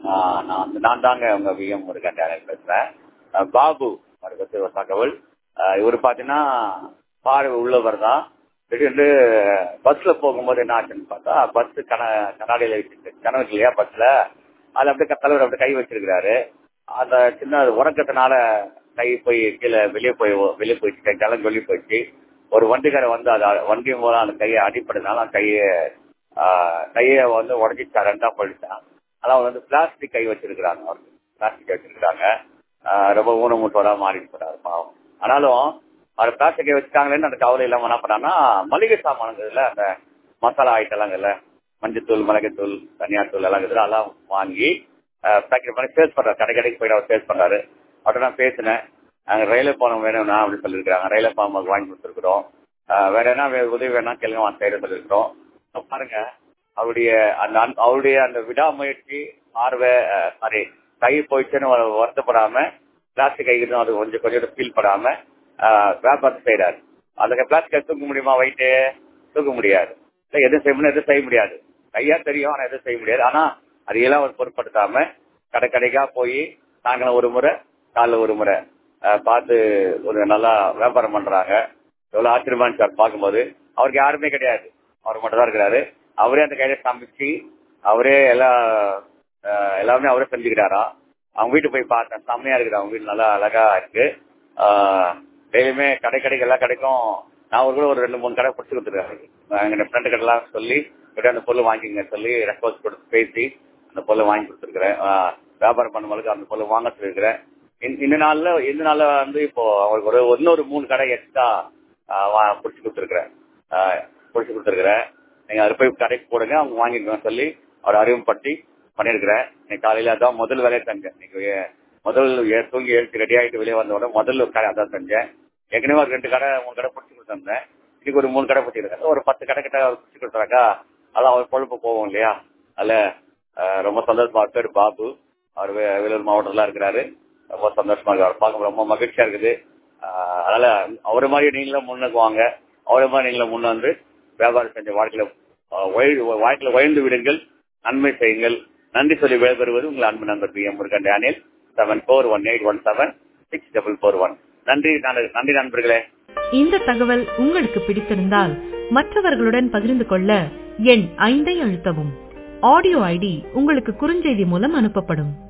ஆஹ் நான் வந்து நான் தாங்க உங்க விஎம் முருகன் டேரக்டர் பேசுறேன் அஹ் பாபு அவரை பத்தி ஒரு தகவல் அஹ் இவர் பாத்தீங்கன்னா பார்வை உள்ளவர் தான் திடீர்னு பஸ்ல போகும்போது என்ன ஆச்சுன்னு பார்த்தா பஸ் கன கண்ணாடியில வச்சுட்டு கனவு இல்லையா பஸ்ல அதுல அப்படியே தலைவர் அப்படியே கை வச்சிருக்கிறாரு அந்த சின்ன உறக்கத்தினால கை போய் கீழே வெளியே போய் வெளியே போயிடுச்சு கை கலந்து வெளியே போயிடுச்சு ஒரு வண்டிக்கார வந்து அது வண்டி மூலம் அந்த கையை அடிப்பட்டதுனால அந்த கையை ஆஹ் கையை வந்து உடஞ்சிச்சா ரெண்டா போயிடுச்சான் அதான் வந்து பிளாஸ்டிக் கை வச்சிருக்கிறாங்க அவருக்கு பிளாஸ்டிக் வச்சிருக்கிறாங்க ஆஹ் ரொம்ப ஊனமுட்டோட மாறிட்டு போறாரு பாவம் ஆனாலும் அவர் பிளாஸ்டிக் கை வச்சுட்டாங்களேன்னு அந்த கவலை இல்லாம என்ன பண்ணான்னா மளிகை சாமானுங்கள்ல அந்த மசாலா ஐட்டம்லாங்கல்ல மஞ்சத்தூள் மிளகுத்தூள் தனியார் தூள் எல்லாம் இருக்குது அதெல்லாம் வாங்கி பேக்கெட் பண்ணி சேல்ஸ் பண்றாரு கடை கடைக்கு போயிட்டு அவர் சேல்ஸ் பண்றாரு அவர்கிட்ட நான் பேசினேன் நாங்க ரயில்வே பாலம் வேணும்னா அப்படின்னு சொல்லியிருக்காங்க ரயில்வே பாலம் வாங்கி கொடுத்துருக்குறோம் ஆஹ் வேற என்ன வே- உதவி வேணா கேளுங்க வாங்க செய்யற சொல்லியிருக்கிறோம் இப்ப பாருங்க அவருடைய அந்த அந்த- அவருடைய அந்த விடாமுயற்சி பார்வை சாரி கை போயிடுச்சுன்னு வ- வருத்தப்படாம பிளாஸ்டிக் கைக்கு அது கொஞ்சம் கொஞ்சம் ஃபீல் படாம ஆஹ் வியாபாரத்தை செய்யறாரு அந்த பிளாஸ்டிக் தூக்க முடியுமா வைட்டு தூக்க முடியாது இல்ல எதுவும் செய்ய முடியும் எதுவும் செய்ய முடியாது கையா தெரியும் ஆனா எதுவும் செய்ய முடியாது ஆனா அதையெல்லாம் அவர் பொருட்படுத்தாம கடை கடைக்கா போய் சாயங்காலம் ஒரு முறை காலைல ஒரு முறை ஆஹ் பார்த்து ஒரு நல்லா வியாபாரம் பண்றாங்க எவ்வளவு ஆச்சரியமா இருந்துச்சு சார் பார்க்கும்போது அவருக்கு யாருமே கிடையாது அவர் மட்டும் தான் இருக்கிறாரு அவரே அந்த கையில சமைச்சு அவரே எல்லா ஆஹ் எல்லாமே அவரே செஞ்சுக்கிறாரா அவங்க வீட்டு போய் பார்த்தேன் செம்மையா இருக்குது அவங்க வீடு நல்லா அழகா இருக்கு டெய்லியுமே கடை கடைக்கு எல்லா கடைக்கும் நான் ஒரு கூட ஒரு ரெண்டு மூணு கடை பிடிச்சி கொடுத்துருக்காரு எங்க ஃப்ரெண்டு கடைலாம் சொல்லி கிட்ட அந்த பொருள் வாங்கிங்க சொல்லி ரெக்வஸ்ட் கொடுத்து பேசி அந்த பொருளை வாங்கி கொடுத்துருக்கிறேன் ஆஹ் வியாபாரம் பண்ணும்போது அந்த பொருள் வாங்க சொல்லியிருக்கிறேன் இந்த- இந்த நாள்ல இந்த நாள்ல வந்து இப்போ அவருக்கு ஒரு இன்னொரு மூணு கடை எக்ஸ்ட்ரா பிடிச்சி கொடுத்துருக்கிறேன் பிடிச்சி கொடுத்துருக்கிறேன் நீங்க அதில் போய் கடைக்கு போடுங்க அவங்க வாங்கிக்கணும் சொல்லி அவர் அறிமுகப்படுத்தி பண்ணியிருக்கிறேன் இன்னைக்கு காலையில அதான் முதல் வேலையை செஞ்சேன் இன்னைக்கு ஏ- முதல் ஏ- தூங்கி எழுத்து ரெடி ஆகிட்டு வெளியே வந்த உடனே முதல்ல கடை அதான் செஞ்சேன் ஏற்கனவே ஒரு ரெண்டு கடை மூணு கடை பிடிச்சி கொடுத்துருந்தேன் இன்னைக்கு ஒரு மூணு கடை பிடிச்சிருக்கேன் ஒரு பத்து கடை கிட்ட அவர் பிடிச்சி கொடுத்தாக்கா அதான் அவர் பொழுப்பு போவோம் இல்லையா அதில் ரொம்ப சந்தோஷமா பேர் பாபு அவர் வே- வேலூர் மாவட்டத்துல இருக்கிறாரு ரொம்ப சந்தோஷமா இருக்கு அவர் பார்க்க ரொம்ப மகிழ்ச்சியா இருக்குது ஆஹ் அதனால அவரை மாதிரி நீங்களும் முன்னுக்கு வாங்க அவரை மாதிரி நீங்களும் முன்ன வந்து வியாபாரம் செஞ்ச வாழ்க்கையில ஆஹ் உயர்- வாழ்க்கையில உயர்ந்து விடுங்கள் நன்மை செய்யுங்கள் நன்றி சொல்லி விடைபெறுவது உங்கள் அன்பு நண்பர் P M Murugan Daniel seven four one eight one seven six double four one நன்றி நன்றி நன்றி நண்பர்களே இந்த தகவல் உங்களுக்கு பிடித்திருந்தால் மற்றவர்களுடன் பகிர்ந்து கொள்ள எண் ஐந்தை அழுத்தவும் ஆடியோ ஐடி உங்களுக்கு குறுஞ்செய்தி மூலம் அனுப்பப்படும்